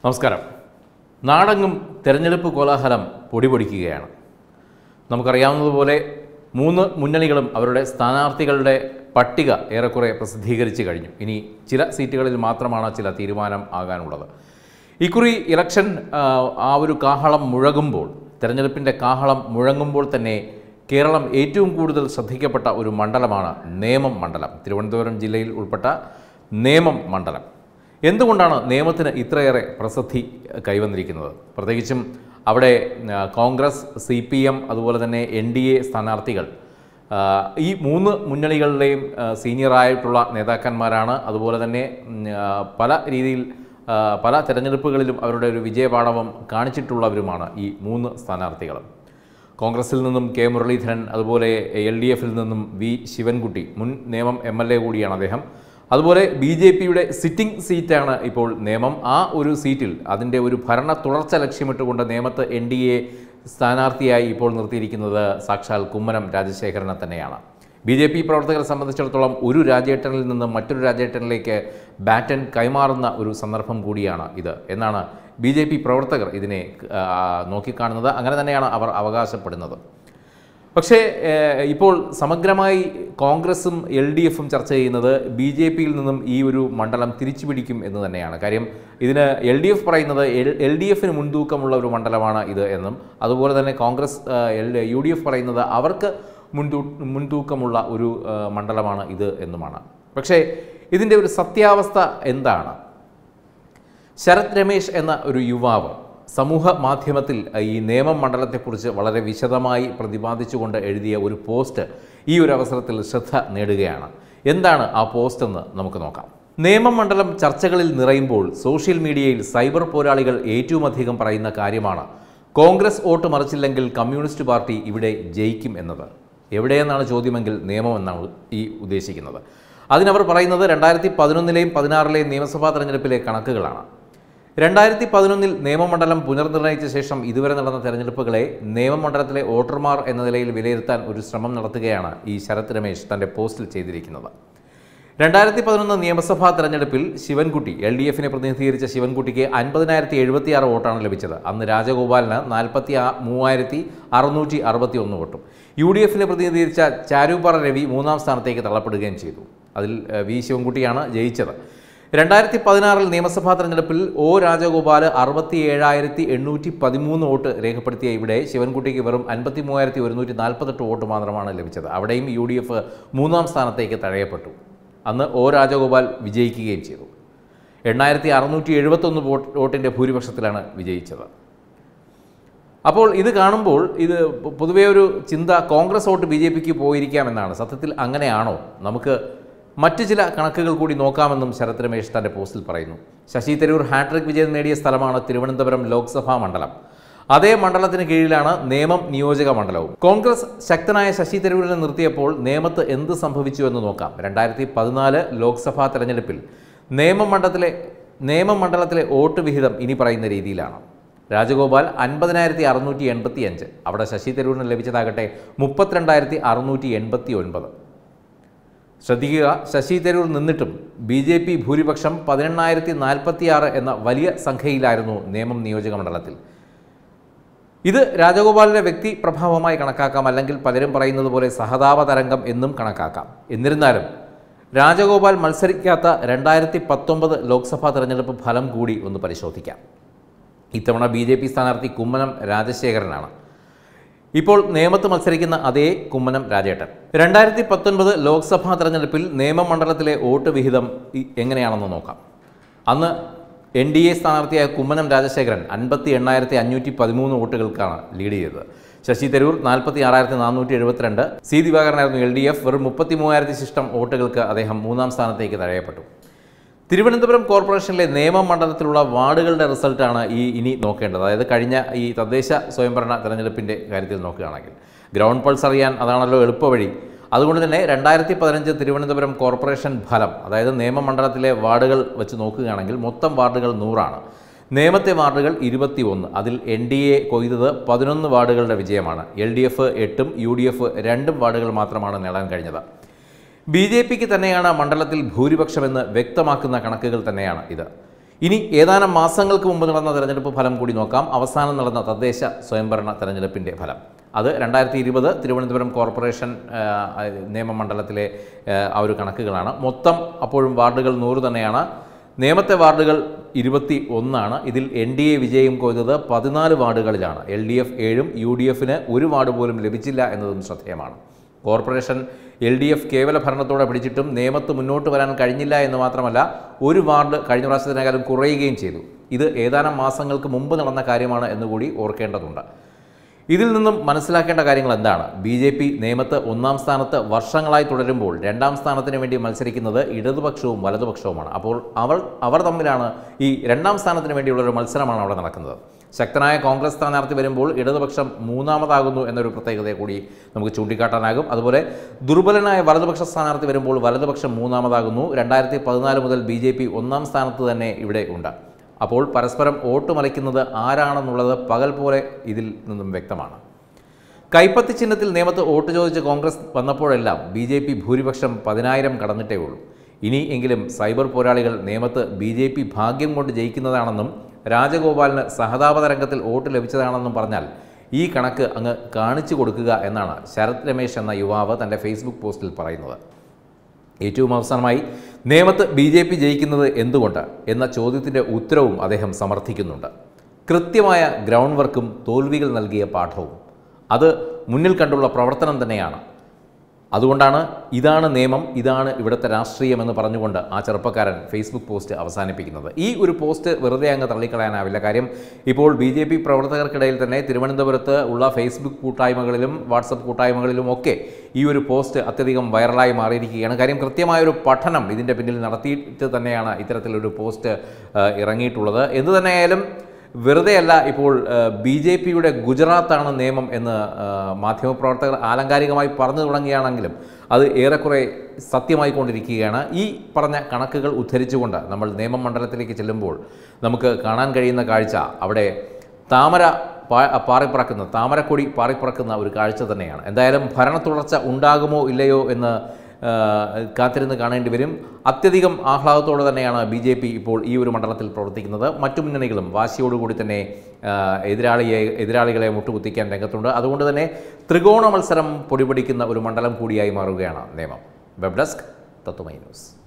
നമസ്കാരം നാടെങ്ങും തെരഞ്ഞെടുപ്പ് കോലാഹലം പൊടിപൊടിക്കുകയാണ് നമുക്കറിയാവുന്നതുപോലെ മൂന്ന് മുന്നണികളും അവരുടെ സ്ഥാനാർത്ഥികളുടെ പട്ടിക ഏറെക്കുറെ പ്രസിദ്ധീകരിച്ചു കഴിഞ്ഞു ഇനി ചില സീറ്റുകളിൽ മാത്രമാണ് ചില തീരുമാനം ആകാനുള്ളത് ഇക്കുറി ഇലക്ഷൻ ആ, ആ ഒരു കാഹളം മുഴങ്ങുമ്പോൾ തെരഞ്ഞെടുപ്പിൻ്റെ കാഹളം മുഴങ്ങുമ്പോൾ തന്നെ കേരളം ഏറ്റവും കൂടുതൽ ശ്രദ്ധിക്കപ്പെട്ട ഒരു മണ്ഡലമാണ് നേമം മണ്ഡലം തിരുവനന്തപുരം ജില്ലയിൽ ഉൾപ്പെട്ട നേമം മണ്ഡലം എന്തുകൊണ്ടാണ് നിയമത്തിന് ഇത്രയേറെ പ്രസിദ്ധി കൈവന്നിരിക്കുന്നത് പ്രത്യേകിച്ചും അവിടെ ആ, കോൺഗ്രസ് സി പി എം അതുപോലെ തന്നെ എൻ ഡി എ സ്ഥാനാർത്ഥികൾ ആ, ഈ മൂന്ന് മുന്നണികളിലെയും ആ, സീനിയറായിട്ടുള്ള നേതാക്കന്മാരാണ് അതുപോലെ തന്നെ ഉം, ആ, പല രീതിയിൽ ആ, പല തെരഞ്ഞെടുപ്പുകളിലും അവരുടെ ഒരു വിജയപാഠവം കാണിച്ചിട്ടുള്ളവരുമാണ് ഈ മൂന്ന് സ്ഥാനാർത്ഥികളും കോൺഗ്രസിൽ നിന്നും കെ മുരളീധരൻ അതുപോലെ എൽ ഡി എഫിൽ നിന്നും വി ശിവൻകുട്ടി മുൻ നിയമം എം എൽ എ കൂടിയാണ് അദ്ദേഹം അതുപോലെ ബി ജെ പിയുടെ സിറ്റിംഗ് സീറ്റാണ് ഇപ്പോൾ നിയമം ആ ഒരു സീറ്റിൽ അതിൻ്റെ ഒരു ഭരണ തുടർച്ച ലക്ഷ്യമിട്ടുകൊണ്ട് നിയമത്ത് എൻ ഡി എ സ്ഥാനാർത്ഥിയായി ഇപ്പോൾ നിർത്തിയിരിക്കുന്നത് സാക്ഷാൽ കുമ്മനം രാജശേഖരനെ തന്നെയാണ് ബി ജെ പി പ്രവർത്തകരെ സംബന്ധിച്ചിടത്തോളം ഒരു രാജേട്ടനിൽ നിന്ന് മറ്റൊരു രാജേട്ടനിലേക്ക് ബാറ്റൻ കൈമാറുന്ന ഒരു സന്ദർഭം കൂടിയാണ് ഇത് എന്നാണ് ബി ജെ പി പ്രവർത്തകർ ഇതിനെ ആ, നോക്കിക്കാണുന്നത് അങ്ങനെ തന്നെയാണ് അവർ അവകാശപ്പെടുന്നത് പക്ഷേ ഏഹ്, ഇപ്പോൾ സമഗ്രമായി കോൺഗ്രസും എൽ ഡി എഫും ചർച്ച ചെയ്യുന്നത് ബി ജെ പിയിൽ നിന്നും ഈ ഒരു മണ്ഡലം തിരിച്ചു പിടിക്കും എന്ന് തന്നെയാണ് കാര്യം ഇതിന് എൽ ഡി എഫ് പറയുന്നത് എൽ ഡി എഫിന് മുൻതൂക്കമുള്ള ഒരു മണ്ഡലമാണ് ഇത് എന്നും അതുപോലെ തന്നെ കോൺഗ്രസ് യു ഡി എഫ് പറയുന്നത് അവർക്ക് മുൻതൂ മുൻതൂക്കമുള്ള ഒരു ആ, മണ്ഡലമാണ് ഇത് എന്നുമാണ് പക്ഷേ ഇതിൻ്റെ ഒരു സത്യാവസ്ഥ എന്താണ് ശരത് രമേശ് എന്ന ഒരു യുവാവ് സമൂഹ മാധ്യമത്തിൽ ഈ നിയമം മണ്ഡലത്തെക്കുറിച്ച് വളരെ വിശദമായി പ്രതിപാദിച്ചുകൊണ്ട് എഴുതിയ ഒരു പോസ്റ്റ് ഈ ഒരു അവസരത്തിൽ ശ്രദ്ധ നേടുകയാണ് എന്താണ് ആ പോസ്റ്റ് എന്ന് നമുക്ക് നോക്കാം നിയമം മണ്ഡലം ചർച്ചകളിൽ നിറയുമ്പോൾ സോഷ്യൽ മീഡിയയിൽ സൈബർ പോരാളികൾ ഏറ്റവും അധികം പറയുന്ന കാര്യമാണ് കോൺഗ്രസ് വോട്ട് മറിച്ചില്ലെങ്കിൽ കമ്മ്യൂണിസ്റ്റ് പാർട്ടി ഇവിടെ ജയിക്കും എന്നത് എവിടെയെന്നാണ് ചോദ്യമെങ്കിൽ നിയമം എന്നാണ് ഈ ഉദ്ദേശിക്കുന്നത് അതിനവർ പറയുന്നത് രണ്ടായിരത്തി പതിനൊന്നിലെയും പതിനാറിലെയും നിയമസഭാ തെരഞ്ഞെടുപ്പിലെ കണക്കുകളാണ് രണ്ടായിരത്തി പതിനൊന്നിൽ നിയമമണ്ഡലം പുനർനിർണയിച്ച ശേഷം ഇതുവരെ നടന്ന തെരഞ്ഞെടുപ്പുകളെ നിയമമണ്ഡലത്തിലെ വോട്ടർമാർ എന്ന നിലയിൽ വിലയിരുത്താൻ ഒരു ശ്രമം നടത്തുകയാണ് ഈ ശരത് രമേശ് തൻ്റെ പോസ്റ്റിൽ ചെയ്തിരിക്കുന്നത് രണ്ടായിരത്തി പതിനൊന്ന് നിയമസഭാ തെരഞ്ഞെടുപ്പിൽ ശിവൻകുട്ടി എൽ ഡി എഫിനെ പ്രതിനിധീകരിച്ച ശിവൻകുട്ടിക്ക് അൻപതിനായിരത്തി എഴുപത്തിയാറ് വോട്ടാണ് ലഭിച്ചത് അന്ന് രാജഗോപാലിന് നാൽപ്പത്തി മൂവായിരത്തി അറുന്നൂറ്റി അറുപത്തി ഒന്ന് വോട്ടും യു ഡി എഫിനെ പ്രതിനിധീകരിച്ച ചാരൂപ്പാറ രവി മൂന്നാം സ്ഥാനത്തേക്ക് തള്ളപ്പെടുകയും ചെയ്തു അതിൽ ഏഹ്, വി ശിവൻകുട്ടിയാണ് ജയിച്ചത് രണ്ടായിരത്തി പതിനാറിൽ നിയമസഭാ തെരഞ്ഞെടുപ്പിൽ ഒ രാജഗോപാൽ അറുപത്തി ഏഴായിരത്തി എണ്ണൂറ്റി പതിമൂന്ന് വോട്ട് രേഖപ്പെടുത്തിയ ഇവിടെ ശിവൻകുട്ടിക്ക് വെറും അൻപത്തി മൂവായിരത്തി ഒരുന്നൂറ്റി നാൽപ്പത്തെട്ട് വോട്ട് മാത്രമാണ് ലഭിച്ചത് അവിടെയും യു ഡി എഫ് മൂന്നാം സ്ഥാനത്തേക്ക് തഴയപ്പെട്ടു അന്ന് ഒ രാജഗോപാൽ വിജയിക്കുകയും ചെയ്തു എണ്ണായിരത്തി അറുന്നൂറ്റി എഴുപത്തൊന്ന് വോട്ട് വോട്ടിൻ്റെ ഭൂരിപക്ഷത്തിലാണ് വിജയിച്ചത് അപ്പോൾ ഇത് കാണുമ്പോൾ ഇത് പൊതുവേ ഒരു ചിന്ത കോൺഗ്രസ് വോട്ട് ബി ജെ പിക്ക് പോയിരിക്കാമെന്നാണ് സത്യത്തിൽ അങ്ങനെയാണോ നമുക്ക് മറ്റ് ചില കണക്കുകൾ കൂടി നോക്കാമെന്നും ശരത് രമേശ് തൻ്റെ പോസ്റ്റിൽ പറയുന്നു ശശി തരൂർ ഹാട്രിക് വിജയം നേടിയ സ്ഥലമാണ് തിരുവനന്തപുരം ലോക്സഭാ മണ്ഡലം അതേ മണ്ഡലത്തിന് കീഴിലാണ് നേമം നിയോജക മണ്ഡലവും കോൺഗ്രസ് ശക്തനായ ശശി തരൂരിനെ നിർത്തിയപ്പോൾ നേമത്ത് എന്ത് സംഭവിച്ചു എന്ന് നോക്കാം രണ്ടായിരത്തി പതിനാല് ലോക്സഭാ തെരഞ്ഞെടുപ്പിൽ നേമം മണ്ഡലത്തിലെ നേമം മണ്ഡലത്തിലെ വോട്ട് വിഹിതം ഇനി പറയുന്ന രീതിയിലാണ് രാജഗോപാൽ അൻപതിനായിരത്തി അറുന്നൂറ്റി എൺപത്തി അഞ്ച് അവിടെ ശശി തരൂരിന് ലഭിച്ചതാകട്ടെ മുപ്പത്തിരണ്ടായിരത്തി അറുന്നൂറ്റി എൺപത്തി ഒൻപത് ശ്രദ്ധിക്കുക ശശി തരൂർ നിന്നിട്ടും ബി ജെ പി ഭൂരിപക്ഷം പതിനെണ്ണായിരത്തി നാൽപ്പത്തിയാറ് എന്ന വലിയ സംഖ്യയിലായിരുന്നു നേമം നിയോജക മണ്ഡലത്തിൽ ഇത് രാജഗോപാലിൻ്റെ വ്യക്തി പ്രഭാവമായി കണക്കാക്കാം അല്ലെങ്കിൽ പലരും പറയുന്നത് പോലെ സഹതാപ തരംഗം എന്നും കണക്കാക്കാം എന്നിരുന്നാലും രാജഗോപാൽ മത്സരിക്കാത്ത രണ്ടായിരത്തി പത്തൊമ്പത് ലോക്സഭാ തെരഞ്ഞെടുപ്പ് ഫലം കൂടി ഒന്ന് പരിശോധിക്കാം ഇത്തവണ ബി ജെ പി സ്ഥാനാർത്ഥി കുമ്മനം രാജശേഖരനാണ് ഇപ്പോൾ നേമത്ത് മത്സരിക്കുന്ന അതേ കുമ്മനം രാജേട്ടൻ രണ്ടായിരത്തി പത്തൊൻപത് ലോക്സഭാ തെരഞ്ഞെടുപ്പിൽ നേമം മണ്ഡലത്തിലെ വോട്ട് വിഹിതം ഇ- എങ്ങനെയാണെന്ന് നോക്കാം അന്ന് എൻ ഡി എ സ്ഥാനാർത്ഥിയായ കുമ്മനം രാജശേഖരൻ അൻപത്തി എണ്ണായിരത്തി അഞ്ഞൂറ്റി പതിമൂന്ന് വോട്ടുകൾക്കാണ് ലീഡ് ചെയ്തത് ശശി തരൂർ നാൽപ്പത്തി ആറായിരത്തി നാനൂറ്റി എഴുപത്തിരണ്ട് സി ദിവാകരനായിരുന്നു എൽ ഡി എഫ് വെറും മുപ്പത്തി മൂവായിരത്തി ശിഷ്ടം വോട്ടുകൾക്ക് അദ്ദേഹം മൂന്നാം സ്ഥാനത്തേക്ക് തഴയപ്പെട്ടു തിരുവനന്തപുരം കോർപ്പറേഷനിലെ നിയമം മണ്ഡലത്തിലുള്ള വാർഡുകളുടെ റിസൾട്ടാണ് ഈ ഇനി നോക്കേണ്ടത് അതായത് കഴിഞ്ഞ ഈ തദ്ദേശ സ്വയംഭരണ തെരഞ്ഞെടുപ്പിൻ്റെ കാര്യത്തിൽ നോക്കുകയാണെങ്കിൽ ഗ്രൗണ്ട് പൾസ് അറിയാൻ അതാണല്ലോ എളുപ്പവഴി അതുകൊണ്ട് തന്നെ രണ്ടായിരത്തി പതിനഞ്ച് തിരുവനന്തപുരം കോർപ്പറേഷൻ ഫലം അതായത് നിയമമണ്ഡലത്തിലെ വാർഡുകൾ വെച്ച് നോക്കുകയാണെങ്കിൽ മൊത്തം വാർഡുകൾ നൂറാണ് നേമത്തെ വാർഡുകൾ ഇരുപത്തി ഒന്ന് അതിൽ എൻ ഡി എ കൊയ്തത് പതിനൊന്ന് വാർഡുകളുടെ വിജയമാണ് എൽ ഡി എഫ് എട്ടും യു ഡി എഫ് രണ്ടും വാർഡുകൾ മാത്രമാണ് നേടാൻ കഴിഞ്ഞത് ബി ജെ പിക്ക് തന്നെയാണ് മണ്ഡലത്തിൽ ഭൂരിപക്ഷമെന്ന് വ്യക്തമാക്കുന്ന കണക്കുകൾ തന്നെയാണ് ഇത് ഇനി ഏതാനും മാസങ്ങൾക്ക് മുമ്പ് നടന്ന തെരഞ്ഞെടുപ്പ് ഫലം കൂടി നോക്കാം അവസാനം നടന്ന തദ്ദേശ സ്വയംഭരണ തെരഞ്ഞെടുപ്പിൻ്റെ ഫലം അത് രണ്ടായിരത്തി ഇരുപത് തിരുവനന്തപുരം കോർപ്പറേഷൻ ആ, നിയമമണ്ഡലത്തിലെ ആ, ആ ഒരു കണക്കുകളാണ് മൊത്തം അപ്പോഴും വാർഡുകൾ നൂറ് തന്നെയാണ് നേമത്തെ വാർഡുകൾ ഇരുപത്തി ഒന്നാണ് ഇതിൽ എൻ ഡി എ വിജയം കൊയ്തത് പതിനാല് വാർഡുകളിലാണ് എൽ ഡി എഫ് ഏഴും യു ഡി എഫിന് ഒരു വാർഡ് പോലും ലഭിച്ചില്ല എന്നതും ശ്രദ്ധേയമാണ് കോർപ്പറേഷൻ എൽ ഡി എഫ് കേവല ഭരണത്തോടെ പിടിച്ചിട്ടും നിയമത്ത് മുന്നോട്ട് വരാൻ കഴിഞ്ഞില്ല എന്ന് മാത്രമല്ല ഒരു വാർഡ് കഴിഞ്ഞ പ്രാവശ്യത്തിനേക്കാളും കുറയുകയും ചെയ്തു ഇത് ഏതാനും മാസങ്ങൾക്ക് മുമ്പ് നടന്ന കാര്യമാണ് എന്നുകൂടി ഓർക്കേണ്ടതുണ്ട് ഇതിൽ നിന്നും മനസ്സിലാക്കേണ്ട കാര്യങ്ങൾ എന്താണ് ബി ജെ പി നിയമത്ത് ഒന്നാം സ്ഥാനത്ത് വർഷങ്ങളായി തുടരുമ്പോൾ രണ്ടാം സ്ഥാനത്തിന് വേണ്ടി മത്സരിക്കുന്നത് ഇടതുപക്ഷവും വലതുപക്ഷവുമാണ് അപ്പോൾ അവർ അവർ തമ്മിലാണ് ഈ രണ്ടാം സ്ഥാനത്തിന് വേണ്ടിയുള്ള ഒരു മത്സരമാണ് അവിടെ നടക്കുന്നത് ശക്തനായ കോൺഗ്രസ് സ്ഥാനാർത്ഥി വരുമ്പോൾ ഇടതുപക്ഷം മൂന്നാമതാകുന്നു എന്നൊരു പ്രത്യേകതയെ കൂടി നമുക്ക് ചൂണ്ടിക്കാട്ടാനാകും അതുപോലെ ദുർബലനായ വലതുപക്ഷ സ്ഥാനാർത്ഥി വരുമ്പോൾ വലതുപക്ഷം മൂന്നാമതാകുന്നു രണ്ടായിരത്തി പതിനാല് മുതൽ ബി ജെ പി ഒന്നാം സ്ഥാനത്ത് തന്നെ ഇവിടെ ഉണ്ട് അപ്പോൾ പരസ്പരം വോട്ട് മലയ്ക്കുന്നത് ആരാണെന്നുള്ളത് പകൽ പോലെ ഇതിൽ നിന്നും വ്യക്തമാണ് കൈപ്പത്തി ചിഹ്നത്തിൽ നിയമത്ത് വോട്ട് ചോദിച്ച് കോൺഗ്രസ് വന്നപ്പോഴെല്ലാം ബി ജെ പി ഭൂരിപക്ഷം പതിനായിരം കടന്നിട്ടേ ഉള്ളൂ ഇനി എങ്കിലും സൈബർ പോരാളികൾ നിയമത്ത് ബി ജെ പി ഭാഗ്യം കൊണ്ട് ജയിക്കുന്നതാണെന്നും രാജഗോപാലിന് സഹതാപ രംഗത്തിൽ വോട്ട് ലഭിച്ചതാണെന്നും പറഞ്ഞാൽ ഈ കണക്ക് അങ്ങ് കാണിച്ചു കൊടുക്കുക എന്നാണ് ശരത് രമേശ് എന്ന യുവാവ് തൻ്റെ ഫേസ്ബുക്ക് പോസ്റ്റിൽ പറയുന്നത് ഏറ്റവും അവസാനമായി നേമത്ത് ബി ജെ പി ജയിക്കുന്നത് എന്തുകൊണ്ട് എന്ന ചോദ്യത്തിൻ്റെ ഉത്തരവും അദ്ദേഹം സമർത്ഥിക്കുന്നുണ്ട് കൃത്യമായ ഗ്രൗണ്ട് വർക്കും തോൽവികൾ നൽകിയ പാഠവും അത് മുന്നിൽ കണ്ടുള്ള പ്രവർത്തനം തന്നെയാണ് അതുകൊണ്ടാണ് ഇതാണ് നിയമം ഇതാണ് ഇവിടുത്തെ രാഷ്ട്രീയം എന്ന് പറഞ്ഞുകൊണ്ട് ആ ചെറുപ്പക്കാരൻ ഫേസ്ബുക്ക് പോസ്റ്റ് അവസാനിപ്പിക്കുന്നത് ഈ ഒരു പോസ്റ്റ് വെറുതെ അങ്ങ് തള്ളിക്കളയാനാവില്ല കാര്യം ഇപ്പോൾ ബി ജെ പി പ്രവർത്തകർക്കിടയിൽ തന്നെ തിരുവനന്തപുരത്ത് ഉള്ള ഫേസ്ബുക്ക് കൂട്ടായ്മകളിലും വാട്സപ്പ് കൂട്ടായ്മകളിലും ഒക്കെ ഈ ഒരു പോസ്റ്റ് അത്യധികം വൈറലായി മാറിയിരിക്കുകയാണ് കാര്യം കൃത്യമായൊരു പഠനം ഇതിൻ്റെ പിന്നിൽ നടത്തിയിട്ട് തന്നെയാണ് ഇത്തരത്തിലൊരു പോസ്റ്റ് ആ, ഇറങ്ങിയിട്ടുള്ളത് എന്തു തന്നെയായാലും വെറുതെയല്ല ഇപ്പോൾ ബി ജെ പിയുടെ ഗുജറാത്താണ് നിയമം എന്ന് ആ, മാധ്യമപ്രവർത്തകർ ആലങ്കാരികമായി പറഞ്ഞു തുടങ്ങിയാണെങ്കിലും അത് ഏറെക്കുറെ സത്യമായിക്കൊണ്ടിരിക്കുകയാണ് ഈ പറഞ്ഞ കണക്കുകൾ ഉദ്ധരിച്ചുകൊണ്ട് നമ്മൾ നിയമം മണ്ഡലത്തിലേക്ക് ചെല്ലുമ്പോൾ നമുക്ക് കാണാൻ കഴിയുന്ന കാഴ്ച അവിടെ താമര പാ- പാറിപ്പറക്കുന്ന താമരക്കൊടി പാറിപ്പറക്കുന്ന ഒരു കാഴ്ച തന്നെയാണ് എന്തായാലും ഭരണ തുടർച്ച ഉണ്ടാകുമോ ഇല്ലയോ എന്ന് ആ, കാത്തിരുന്ന് കാണേണ്ടി വരും അത്യധികം ആഹ്ലാദത്തോടെ തന്നെയാണ് ബി ജെ പി ഇപ്പോൾ ഈ ഒരു മണ്ഡലത്തിൽ പ്രവർത്തിക്കുന്നത് മറ്റു മുന്നണികളും വാശിയോടുകൂടി തന്നെ ആ, എതിരാളിയെ എതിരാളികളെ മുട്ടുകുത്തിക്കാൻ രംഗത്തുണ്ട് അതുകൊണ്ട് തന്നെ ത്രികോണ മത്സരം പൊടിപിടിക്കുന്ന ഒരു മണ്ഡലം കൂടിയായി മാറുകയാണ് നിയമം വെബ് ഡെസ്ക് തത്വമൈ ന്യൂസ്